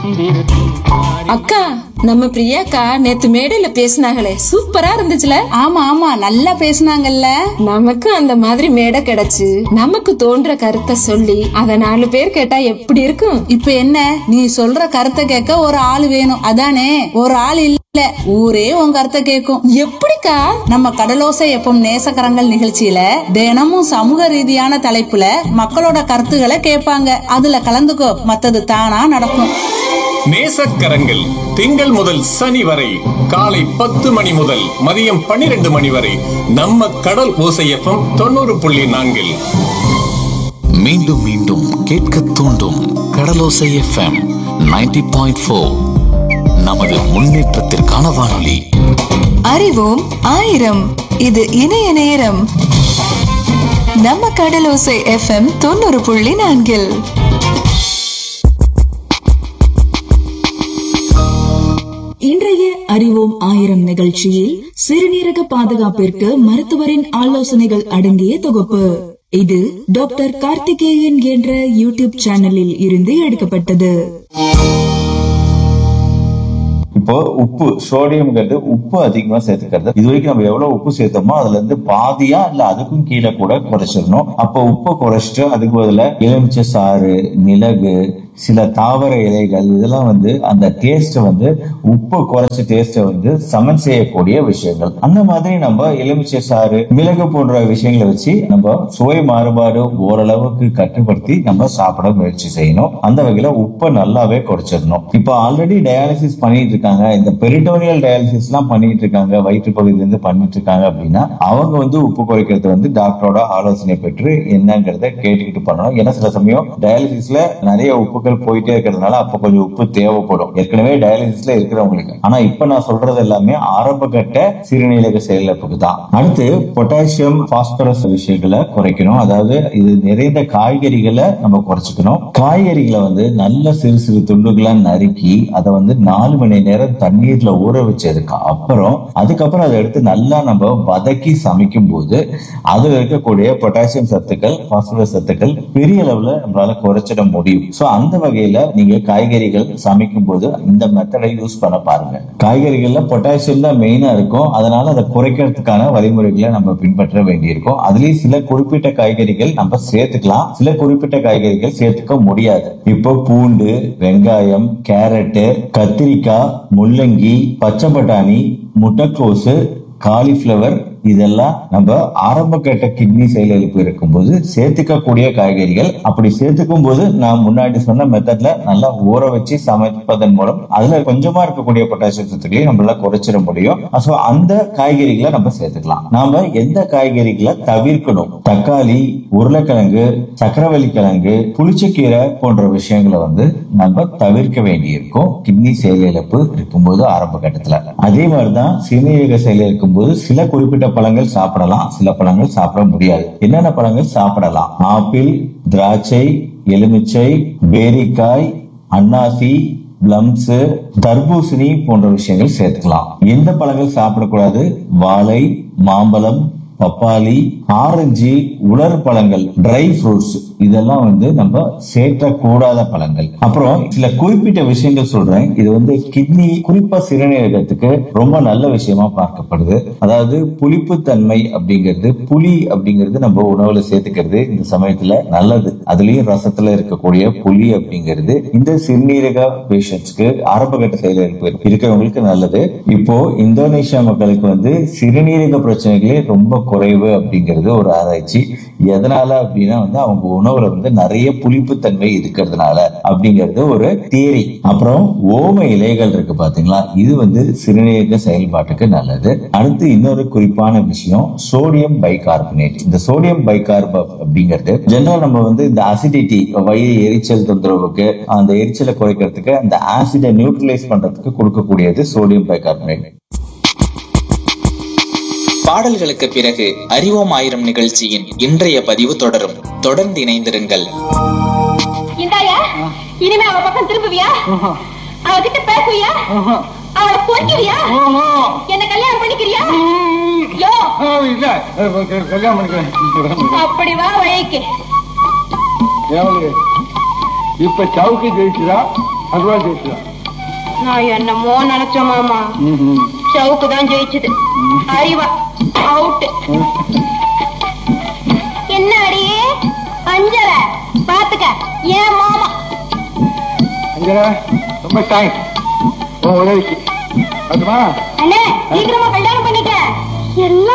அக்கா நம்ம பிரியாக்கா நேத்து மேடையில பேசினாங்களே சூப்பரா இருந்துச்சுல ஆமா ஆமா நல்லா பேசுனாங்கல்ல நமக்கு அந்த மாதிரி மேடை கிடைச்சு நமக்கு தோன்ற கருத்தை சொல்லி அத நாலு பேர் கேட்டா எப்படி இருக்கும் இப்ப என்ன நீ சொல்ற கருத்தை கேட்க ஒரு ஆள் வேணும் அதானே ஒரு ஆள் இல்ல ஊரே உன் கருத்தை கேட்கும் எப்படிக்கா நம்ம கடலோசை எப்பம் நேசக்கரங்கள் நிகழ்ச்சியில தினமும் சமூக ரீதியான தலைப்புல மக்களோட கருத்துக்களை கேட்பாங்க அதுல கலந்துக்கோ மத்தது தானா நடக்கும் நேசக்கரங்கள் திங்கள் முதல் சனி வரை காலை பத்து மணி முதல் மதியம் பன்னிரண்டு மணி வரை நம்ம கடல் ஓசையப்பம் தொண்ணூறு புள்ளி நான்கில் மீண்டும் மீண்டும் கேட்க தூண்டும் கடலோசை எஃப்எம் 90.4 பாயிண்ட் ஃபோர் நமது முன்னேற்றத்திற்கான வானொலி அறிவோம் ஆயிரம் இது இணைய நேரம் நம்ம கடலோசை எஃப்எம் தொண்ணூறு புள்ளி நான்கில் இன்றைய அறிவோம் ஆயிரம் நிகழ்ச்சியில் சிறுநீரக பாதுகாப்பிற்கு மருத்துவரின் ஆலோசனைகள் அடங்கிய தொகுப்பு இது டாக்டர் கார்த்திகேயன் என்ற யூடியூப் சேனலில் இருந்து எடுக்கப்பட்டது இப்போ உப்பு சோடியம்ங்கிறது உப்பு அதிகமா சேர்த்துக்கிறது இது வரைக்கும் நம்ம எவ்வளவு உப்பு சேர்த்தோமோ அதுல இருந்து பாதியா இல்ல அதுக்கும் கீழே கூட குறைச்சிடணும் அப்போ உப்பை குறைச்சிட்டு அதுக்கு பதிலா எலுமிச்சை சாறு மிளகு சில தாவர இலைகள் இதெல்லாம் வந்து அந்த டேஸ்ட் வந்து உப்பு குறைச்ச டேஸ்ட்டை வந்து சமன் செய்யக்கூடிய விஷயங்கள் அந்த மாதிரி நம்ம எலுமிச்சை சாறு மிளகு போன்ற விஷயங்களை வச்சு நம்ம சுவை மாறுபாடு ஓரளவுக்கு கட்டுப்படுத்தி நம்ம சாப்பிட முயற்சி செய்யணும் அந்த வகையில உப்பை நல்லாவே குறைச்சிடணும் இப்போ ஆல்ரெடி டயாலிசிஸ் பண்ணிட்டு இருக்காங்க இந்த பெரிட்டோனியல் டயாலிசிஸ் எல்லாம் பண்ணிட்டு இருக்காங்க வயிற்று பகுதியில இருந்து பண்ணிட்டு இருக்காங்க அப்படின்னா அவங்க வந்து உப்பு குறைக்கிறது வந்து டாக்டரோட ஆலோசனை பெற்று என்னங்கிறத கேட்டுக்கிட்டு பண்ணணும் ஏன்னா சில சமயம் டயாலிசிஸ்ல நிறைய உப்புக்கள் போயிட்டே இருக்கிறதுனால அப்ப கொஞ்சம் உப்பு தேவைப்படும் ஏற்கனவே டயாலிசிஸ்ல இருக்கிறவங்களுக்கு ஆனா இப்ப நான் சொல்றது எல்லாமே ஆரம்ப கட்ட சிறுநீரக செயலிழப்புக்கு தான் அடுத்து பொட்டாசியம் பாஸ்பரஸ் விஷயங்களை குறைக்கணும் அதாவது இது நிறைந்த காய்கறிகளை நம்ம குறைச்சிக்கணும் காய்கறிகளை வந்து நல்ல சிறு சிறு துண்டுகளா நறுக்கி அதை வந்து நாலு மணி நேரம் தண்ணீர்ல ஊற வச்சதுக்கு அப்புறம் அதுக்கப்புறம் அதை எடுத்து நல்லா நம்ம வதக்கி சமைக்கும் போது அதுல இருக்கக்கூடிய பொட்டாசியம் சத்துக்கள் பாஸ்பரஸ் சத்துக்கள் பெரிய அளவுல நம்மளால குறைச்சிட முடியும் சோ அந்த வகையில நீங்க காய்கறிகள் சமைக்கும் போது இந்த மெத்தடை யூஸ் பண்ண பாருங்க காய்கறிகள்ல பொட்டாசியம் தான் மெயினா இருக்கும் அதனால அதை குறைக்கிறதுக்கான வழிமுறைகளை நம்ம பின்பற்ற வேண்டியிருக்கும் அதுலயும் சில குறிப்பிட்ட காய்கறிகள் நம்ம சேர்த்துக்கலாம் சில குறிப்பிட்ட காய்கறிகள் சேர்த்துக்க முடியாது இப்போ பூண்டு வெங்காயம் கேரட்டு கத்திரிக்காய் முள்ளங்கி பச்சை பட்டாணி முட்டைக்கோசு காலிஃபிளவர் இதெல்லாம் நம்ம ஆரம்ப கட்ட கிட்னி செயலிழப்பு இருக்கும்போது சேர்த்துக்கக்கூடிய காய்கறிகள் அப்படி சேர்த்துக்கும் போது நான் முன்னாடி சொன்ன மெத்தட்ல நல்லா ஊற வச்சு சமைப்பதன் மூலம் அதுல கொஞ்சமா இருக்கக்கூடிய பொட்டாசியம் சத்துக்களையும் நம்மளால குறைச்சிட முடியும் சோ அந்த காய்கறிகளை நம்ம சேர்த்துக்கலாம் நாம எந்த காய்கறிகளை தவிர்க்கணும் தக்காளி உருளைக்கிழங்கு சக்கரவள்ளி கிழங்கு புளிச்சக்கீரை போன்ற விஷயங்களை வந்து நம்ம தவிர்க்க வேண்டியிருக்கும் கிட்னி செயலிழப்பு இருக்கும்போது ஆரம்ப கட்டத்துல அதே மாதிரிதான் சிறுநீரக செயலில் இருக்கும்போது சில குறிப்பிட்ட பழங்கள் சாப்பிடலாம் சில பழங்கள் சாப்பிட முடியாது என்னென்ன பழங்கள் சாப்பிடலாம் ஆப்பிள் திராட்சை எலுமிச்சை பேரிக்காய் அன்னாசி பிளம்ஸ் தர்பூசணி போன்ற விஷயங்கள் சேர்த்துக்கலாம் எந்த பழங்கள் சாப்பிடக்கூடாது வாழை மாம்பழம் பப்பாளி ஆரஞ்சு உலர் பழங்கள் ட்ரை ஃப்ரூட்ஸ் இதெல்லாம் வந்து நம்ம சேர்க்கக்கூடாத பழங்கள் அப்புறம் சில குறிப்பிட்ட விஷயங்கள் சொல்றேன் இது வந்து கிட்னி குறிப்பா சிறுநீரகத்துக்கு ரொம்ப நல்ல விஷயமா பார்க்கப்படுது அதாவது புளிப்புத்தன்மை அப்படிங்கிறது புளி அப்படிங்கிறது நம்ம உணவுல சேர்த்துக்கிறது இந்த சமயத்துல நல்லது அதுலயும் ரசத்துல இருக்கக்கூடிய புளி அப்படிங்கிறது இந்த சிறுநீரக பேஷண்ட்ஸ்க்கு ஆரம்பகட்ட செயலிழப்பு இருக்கிறவங்களுக்கு நல்லது இப்போ இந்தோனேஷியா மக்களுக்கு வந்து சிறுநீரக பிரச்சனைகளே ரொம்ப குறைவு அப்படிங்கிறது ஒரு ஆராய்ச்சி எதனால அப்படின்னா வந்து அவங்க உணவுல வந்து நிறைய புளிப்புத்தன்மை இருக்கிறதுனால அப்படிங்கிறது ஒரு தியரி அப்புறம் ஓம இலைகள் இருக்கு பாத்தீங்களா இது வந்து சிறுநீரக செயல்பாட்டுக்கு நல்லது அடுத்து இன்னொரு குறிப்பான விஷயம் சோடியம் பைகார்பனேட் இந்த சோடியம் பைகார்பப் அப்படிங்கிறது ஜெனரல் நம்ம வந்து இந்த அசிடிட்டி வயிறு எரிச்சல் தொந்தரவுக்கு அந்த எரிச்சலை குறைக்கிறதுக்கு அந்த ஆசிடை நியூட்ரலைஸ் பண்றதுக்கு கொடுக்கக்கூடியது சோடியம் பைகார்பனேட் பாடல்களுக்கு பிறகு அறிவோம் ஆயிரம் நிகழ்ச்சியின் இன்றைய பதிவு தொடரும் தொடர்ந்து இணைந்திருங்கள் இந்தாயா இனிமே அவ பக்கம் திரும்புவியா அவகிட்ட பேசுவியா அவளை கொஞ்சுவியா என்ன கல்யாணம் பண்ணிக்கிறியா யோ இல்ல கல்யாணம் பண்ணிக்கிறேன் அப்படி வா வழிக்கு ஏவலு இப்ப சவுக்கு ஜெயிச்சுதா அட்வான்ஸ் ஜெயிச்சுதான் நான் என்னமோ நினைச்சேன் மாமா சவுக்கு தான் ஜெயிச்சது அறிவா அவுட் என்ன அடியே அஞ்சல பாத்துக்க ஏன் மாமா அஞ்சலா ரொம்ப தேங்க்ஸ் உன் உதவிக்கு அதுமா அண்ணே சீக்கிரமா கல்யாணம் பண்ணிக்க எல்லாம்